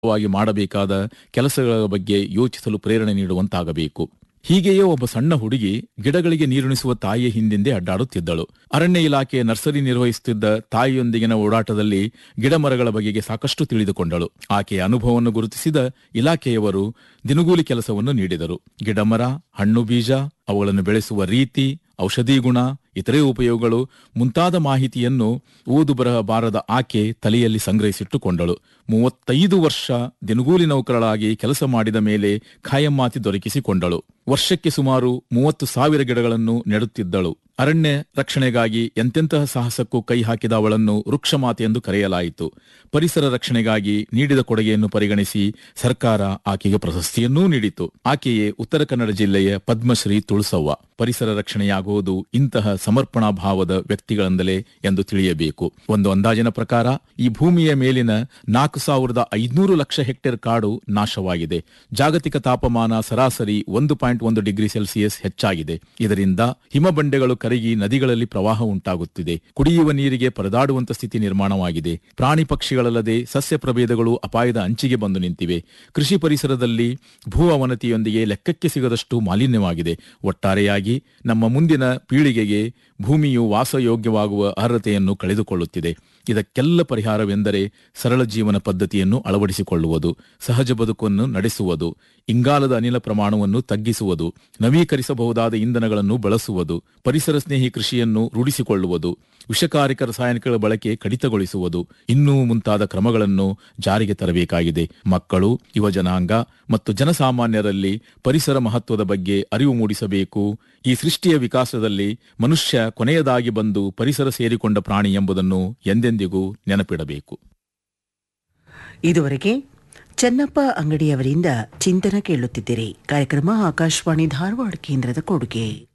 ವಾಗಿ ಮಾಡಬೇಕಾದ ಕೆಲಸಗಳ ಬಗ್ಗೆ ಯೋಚಿಸಲು ಪ್ರೇರಣೆ ನೀಡುವಂತಾಗಬೇಕು ಹೀಗೆಯೇ ಒಬ್ಬ ಸಣ್ಣ ಹುಡುಗಿ ಗಿಡಗಳಿಗೆ ನೀರುಣಿಸುವ ತಾಯಿಯ ಹಿಂದಿಂದೆ ಅಡ್ಡಾಡುತ್ತಿದ್ದಳು ಅರಣ್ಯ ಇಲಾಖೆ ನರ್ಸರಿ ನಿರ್ವಹಿಸುತ್ತಿದ್ದ ತಾಯಿಯೊಂದಿಗಿನ ಓಡಾಟದಲ್ಲಿ ಗಿಡಮರಗಳ ಬಗೆಗೆ ಸಾಕಷ್ಟು ತಿಳಿದುಕೊಂಡಳು ಆಕೆಯ ಅನುಭವವನ್ನು ಗುರುತಿಸಿದ ಇಲಾಖೆಯವರು ದಿನಗೂಲಿ ಕೆಲಸವನ್ನು ನೀಡಿದರು ಗಿಡಮರ ಹಣ್ಣು ಬೀಜ ಅವುಗಳನ್ನು ಬೆಳೆಸುವ ರೀತಿ ಔಷಧಿ ಗುಣ ಇತರೆ ಉಪಯೋಗಗಳು ಮುಂತಾದ ಮಾಹಿತಿಯನ್ನು ಓದು ಬರಹ ಬಾರದ ಆಕೆ ತಲೆಯಲ್ಲಿ ಸಂಗ್ರಹಿಸಿಟ್ಟುಕೊಂಡಳು ಮೂವತ್ತೈದು ವರ್ಷ ದಿನಗೂಲಿ ನೌಕರಳಾಗಿ ಕೆಲಸ ಮಾಡಿದ ಮೇಲೆ ಖಾಯಮ್ಮಾತಿ ದೊರಕಿಸಿಕೊಂಡಳು ವರ್ಷಕ್ಕೆ ಸುಮಾರು ಮೂವತ್ತು ಸಾವಿರ ಗಿಡಗಳನ್ನು ನೆಡುತ್ತಿದ್ದಳು ಅರಣ್ಯ ರಕ್ಷಣೆಗಾಗಿ ಎಂತೆಂತಹ ಸಾಹಸಕ್ಕೂ ಕೈ ಹಾಕಿದ ಅವಳನ್ನು ವೃಕ್ಷಮಾತೆ ಎಂದು ಕರೆಯಲಾಯಿತು ಪರಿಸರ ರಕ್ಷಣೆಗಾಗಿ ನೀಡಿದ ಕೊಡುಗೆಯನ್ನು ಪರಿಗಣಿಸಿ ಸರ್ಕಾರ ಆಕೆಗೆ ಪ್ರಶಸ್ತಿಯನ್ನೂ ನೀಡಿತು ಆಕೆಯೇ ಉತ್ತರ ಕನ್ನಡ ಜಿಲ್ಲೆಯ ಪದ್ಮಶ್ರೀ ತುಳಸವ್ವ ಪರಿಸರ ರಕ್ಷಣೆಯಾಗುವುದು ಇಂತಹ ಸಮರ್ಪಣಾ ಭಾವದ ವ್ಯಕ್ತಿಗಳಿಂದಲೇ ಎಂದು ತಿಳಿಯಬೇಕು ಒಂದು ಅಂದಾಜಿನ ಪ್ರಕಾರ ಈ ಭೂಮಿಯ ಮೇಲಿನ ನಾಲ್ಕು ಸಾವಿರದ ಐದುನೂರು ಲಕ್ಷ ಹೆಕ್ಟೇರ್ ಕಾಡು ನಾಶವಾಗಿದೆ ಜಾಗತಿಕ ತಾಪಮಾನ ಸರಾಸರಿ ಒಂದು ಪಾಯಿಂಟ್ ಒಂದು ಡಿಗ್ರಿ ಸೆಲ್ಸಿಯಸ್ ಹೆಚ್ಚಾಗಿದೆ ಇದರಿಂದ ಹಿಮಬಂಡೆಗಳು ಕರಗಿ ನದಿಗಳಲ್ಲಿ ಪ್ರವಾಹ ಉಂಟಾಗುತ್ತಿದೆ ಕುಡಿಯುವ ನೀರಿಗೆ ಪರದಾಡುವಂತ ಸ್ಥಿತಿ ನಿರ್ಮಾಣವಾಗಿದೆ ಪ್ರಾಣಿ ಪಕ್ಷಿಗಳಲ್ಲದೆ ಸಸ್ಯ ಪ್ರಭೇದಗಳು ಅಪಾಯದ ಅಂಚಿಗೆ ಬಂದು ನಿಂತಿವೆ ಕೃಷಿ ಪರಿಸರದಲ್ಲಿ ಭೂ ಅವನತಿಯೊಂದಿಗೆ ಲೆಕ್ಕಕ್ಕೆ ಸಿಗದಷ್ಟು ಮಾಲಿನ್ಯವಾಗಿದೆ ಒಟ್ಟಾರೆಯಾಗಿ ನಮ್ಮ ಮುಂದಿನ ಪೀಳಿಗೆಗೆ ಭೂಮಿಯು ವಾಸಯೋಗ್ಯವಾಗುವ ಅರ್ಹತೆಯನ್ನು ಕಳೆದುಕೊಳ್ಳುತ್ತಿದೆ ಇದಕ್ಕೆಲ್ಲ ಪರಿಹಾರವೆಂದರೆ ಸರಳ ಜೀವನ ಪದ್ಧತಿಯನ್ನು ಅಳವಡಿಸಿಕೊಳ್ಳುವುದು ಸಹಜ ಬದುಕನ್ನು ನಡೆಸುವುದು ಇಂಗಾಲದ ಅನಿಲ ಪ್ರಮಾಣವನ್ನು ತಗ್ಗಿಸುವುದು ನವೀಕರಿಸಬಹುದಾದ ಇಂಧನಗಳನ್ನು ಬಳಸುವುದು ಪರಿಸರ ಸ್ನೇಹಿ ಕೃಷಿಯನ್ನು ರೂಢಿಸಿಕೊಳ್ಳುವುದು ವಿಷಕಾರಕ ರಾಸಾಯನಿಕಗಳ ಬಳಕೆ ಕಡಿತಗೊಳಿಸುವುದು ಇನ್ನೂ ಮುಂತಾದ ಕ್ರಮಗಳನ್ನು ಜಾರಿಗೆ ತರಬೇಕಾಗಿದೆ ಮಕ್ಕಳು ಯುವಜನಾಂಗ ಮತ್ತು ಜನಸಾಮಾನ್ಯರಲ್ಲಿ ಪರಿಸರ ಮಹತ್ವದ ಬಗ್ಗೆ ಅರಿವು ಮೂಡಿಸಬೇಕು ಈ ಸೃಷ್ಟಿಯ ವಿಕಾಸದಲ್ಲಿ ಮನುಷ್ಯ ಕೊನೆಯದಾಗಿ ಬಂದು ಪರಿಸರ ಸೇರಿಕೊಂಡ ಪ್ರಾಣಿ ಎಂಬುದನ್ನು ಎಂದೆಂದಿಗೂ ನೆನಪಿಡಬೇಕು ಇದುವರೆಗೆ ಚೆನ್ನಪ್ಪ ಅಂಗಡಿಯವರಿಂದ ಚಿಂತನ ಕೇಳುತ್ತಿದ್ದೀರಿ ಕಾರ್ಯಕ್ರಮ ಆಕಾಶವಾಣಿ ಧಾರವಾಡ ಕೇಂದ್ರದ ಕೊಡುಗೆ